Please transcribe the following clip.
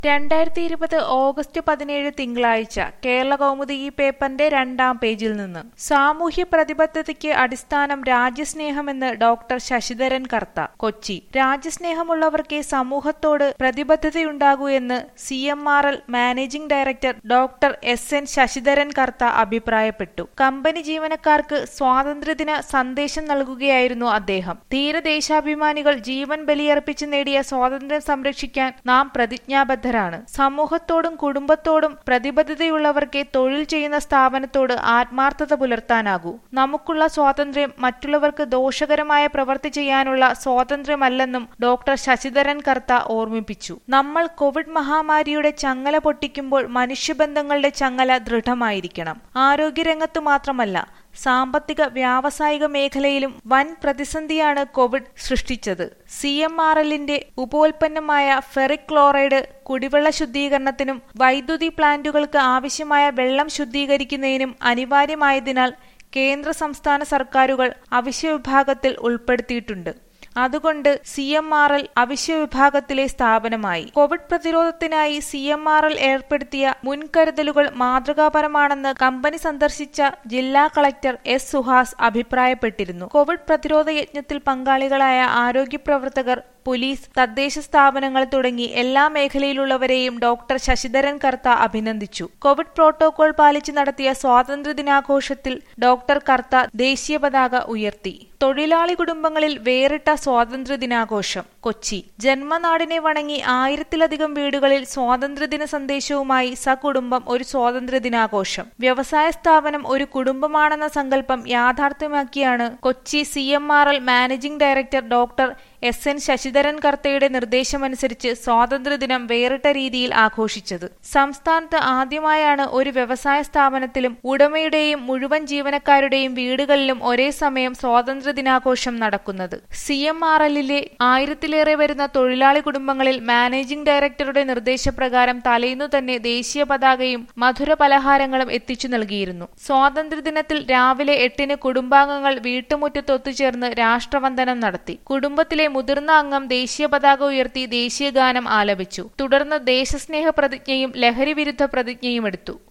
രണ്ടായിരത്തി ഇരുപത് ഓഗസ്റ്റ് പതിനേഴ് തിങ്കളാഴ്ച കേരള കൗമുദി ഈ പേപ്പറിന്റെ രണ്ടാം പേജിൽ നിന്ന് സാമൂഹ്യ പ്രതിബദ്ധതയ്ക്ക് അടിസ്ഥാനം രാജ്യസ്നേഹമെന്ന് ഡോക്ടർ ശശിധരൻ കർത്ത കൊച്ചി രാജ്യസ്നേഹമുള്ളവർക്കേ സമൂഹത്തോട് പ്രതിബദ്ധതയുണ്ടാകൂ എന്ന് C M R L managing director doctor S N Sasidharan Kartha അഭിപ്രായപ്പെട്ടു കമ്പനി ജീവനക്കാർക്ക് സ്വാതന്ത്ര്യദിന സന്ദേശം നൽകുകയായിരുന്നു അദ്ദേഹം ധീരദേശാഭിമാനികൾ ജീവൻ ബലിയർപ്പിച്ച് നേടിയ സ്വാതന്ത്ര്യം സംരക്ഷിക്കാൻ നാം പ്രതിജ്ഞാബദ്ധരാണ് സമൂഹത്തോടും കുടുംബത്തോടും പ്രതിബദ്ധതയുള്ളവർക്കേ തൊഴിൽ ചെയ്യുന്ന സ്ഥാപനത്തോട് ആത്മാർത്ഥത പുലർത്താനാകൂ നമുക്കുള്ള സ്വാതന്ത്ര്യം മറ്റുള്ളവർക്ക് ദോഷകരമായ പ്രവൃത്തി ചെയ്യാനുള്ള സ്വാതന്ത്ര്യമല്ലെന്നും ഡോക്ടർ ശശിധരൻ കർത്ത ഓർമ്മിപ്പിച്ചു നമ്മൾ കോവിഡ് മഹാമാരിയുടെ ചങ്ങല പൊട്ടിക്കുമ്പോൾ മനുഷ്യബന്ധങ്ങളുടെ ചങ്ങല ദൃഢമായിരിക്കണം ആരോഗ്യരംഗത്ത് മാത്രമല്ല സാമ്പത്തിക വ്യാവസായിക മേഖലയിലും വൻ പ്രതിസന്ധിയാണ് കോവിഡ് സൃഷ്ടിച്ചത് സി എം ആർ എല്ലിന്റെ ഉപോൽപ്പന്നമായ ഫെറിക് ക്ലോറൈഡ് കുടിവെള്ള ശുദ്ധീകരണത്തിനും വൈദ്യുതി പ്ലാന്റുകൾക്ക് ആവശ്യമായ വെള്ളം ശുദ്ധീകരിക്കുന്നതിനും അനിവാര്യമായതിനാൽ കേന്ദ്ര സംസ്ഥാന സർക്കാരുകൾ അവശ്യവിഭാഗത്തിൽ ഉൾപ്പെടുത്തിയിട്ടുണ്ട് അതുകൊണ്ട് സി എം ആർ എൽ അവശ്യ വിഭാഗത്തിലെ സ്ഥാപനമായി കോവിഡ് പ്രതിരോധത്തിനായി സി എം ആർ എൽ ഏർപ്പെടുത്തിയ മുൻകരുതലുകൾ മാതൃകാപരമാണെന്ന് കമ്പനി സന്ദർശിച്ച ജില്ലാ കളക്ടർ എസ് സുഹാസ് അഭിപ്രായപ്പെട്ടിരുന്നു കോവിഡ് പ്രതിരോധ യജ്ഞത്തിൽ പങ്കാളികളായ ആരോഗ്യ പ്രവർത്തകർ പോലീസ് തദ്ദേശ സ്ഥാപനങ്ങൾ തുടങ്ങി എല്ലാ മേഖലയിലുള്ളവരെയും ഡോക്ടർ ശശിധരൻ കർത്ത അഭിനന്ദിച്ചു കോവിഡ് പ്രോട്ടോകോൾ പാലിച്ച് നടത്തിയ സ്വാതന്ത്ര്യ ദിനാഘോഷത്തിൽ ഡോക്ടർ കർത്ത ദേശീയ പതാക ഉയർത്തി തൊഴിലാളി കുടുംബങ്ങളിൽ വേറിട്ട സ്വാതന്ത്ര്യ ദിനാഘോഷം കൊച്ചി ജന്മനാടിനെ വണങ്ങി ആയിരത്തിലധികം വീടുകളിൽ സ്വാതന്ത്ര്യദിന സന്ദേശവുമായി സകുടുംബം ഒരു സ്വാതന്ത്ര്യ ദിനാഘോഷം വ്യവസായ സ്ഥാപനം ഒരു കുടുംബമാണെന്ന സങ്കല്പം യാഥാർത്ഥ്യമാക്കിയാണ് Kochi C M R L managing director doctor S N Sasidharan കർത്തയുടെ നിർദ്ദേശമനുസരിച്ച് സ്വാതന്ത്ര്യദിനം വേറിട്ട രീതിയിൽ ആഘോഷിച്ചത് സംസ്ഥാനത്ത് ആദ്യമായാണ് ഒരു വ്യവസായ സ്ഥാപനത്തിലും ഉടമയുടെയും മുഴുവൻ ജീവനക്കാരുടെയും വീടുകളിലും ഒരേ സമയം സ്വാതന്ത്ര്യ ദിനാഘോഷം നടക്കുന്നത് സി എം ആർ എല്ലിലെ ആയിരത്തിലേറെ വരുന്ന തൊഴിലാളി കുടുംബങ്ങളിൽ മാനേജിംഗ് ഡയറക്ടറുടെ നിർദ്ദേശപ്രകാരം തലേന്നു തന്നെ ദേശീയ പതാകയും മധുര പലഹാരങ്ങളും എത്തിച്ചു നൽകിയിരുന്നു സ്വാതന്ത്ര്യദിനത്തിൽ രാവിലെ എട്ടിന് കുടുംബാംഗങ്ങൾ വീട്ടുമുറ്റത്ത് ഒത്തുചേർന്ന് രാഷ്ട്രവന്ദനം നടത്തി കുടുംബത്തിലെ മുതിർന്ന അംഗം ദേശീയ പതാക ഉയർത്തി ദേശീയ ഗാനം ആലപിച്ചു തുടർന്ന് ദേശസ്നേഹ പ്രതിജ്ഞയും ലഹരി വിരുദ്ധ പ്രതിജ്ഞയും എടുത്തു